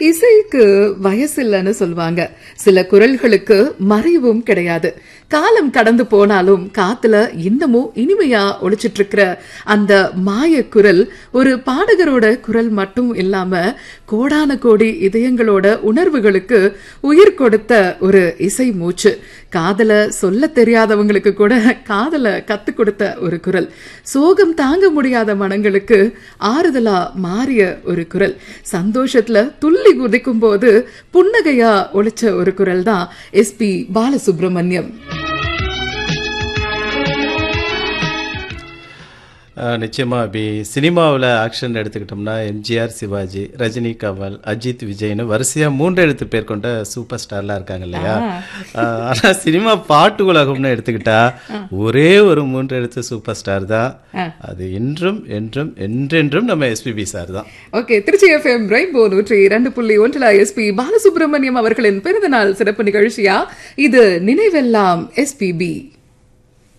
இசைக்கு வயசில்லைன்னு சொல்லுவாங்க சில குரல்களுக்கு மறைவும் கிடையாது காலம் கடந்து போனாலும் காத்துல இன்னமும் இனிமையா ஒழிச்சிட்டு இருக்கிற அந்த மாய குரல் ஒரு பாடகரோட குரல் மட்டும் இல்லாம கோடான கோடி இதயங்களோட உணர்வுகளுக்கு உயிர் கொடுத்த ஒரு இசை மூச்சு காதல சொல்ல தெரியாதவங்களுக்கு கூட காதல கத்து கொடுத்த ஒரு குரல் சோகம் தாங்க முடியாத மனங்களுக்கு ஆறுதலா மாறிய ஒரு குரல் சந்தோஷத்துல துள்ளி குதிக்கும் போது புன்னகையா ஒழிச்ச ஒரு குரல் தான் எஸ்பி பாலசுப்ரமணியம் ஆஹ் நிச்சயமா அபி சினிமாவில் ஆக்ஷன் எடுத்துக்கிட்டோம்னா எம்ஜிஆர் சிவாஜி ரஜினி கமல் அஜித் விஜய்னு வரிசையா மூன்று எழுத்து பேர் கொண்ட சூப்பர் ஸ்டார்லாம் இருக்காங்க இல்லையா ஆஹ் ஆனா சினிமா பாட்டு உலகம்னு எடுத்துக்கிட்டா ஒரே ஒரு மூன்று எழுத்து சூப்பர் ஸ்டார் தான் அது இன்றும் என்றும் என்றென்றும் நம்ம எஸ்பிபி சார் தான் ஓகே திருச்சி எஃப்எம் ரெயின்போ நூற்றி இரண்டு புள்ளி ஒன்றில் எஸ்பி பாலசுப்ரமணியம் அவர்களின் பிறந்தநாள் சிறப்பு நிகழ்ச்சியா இது நினைவெல்லாம் எஸ்பிபி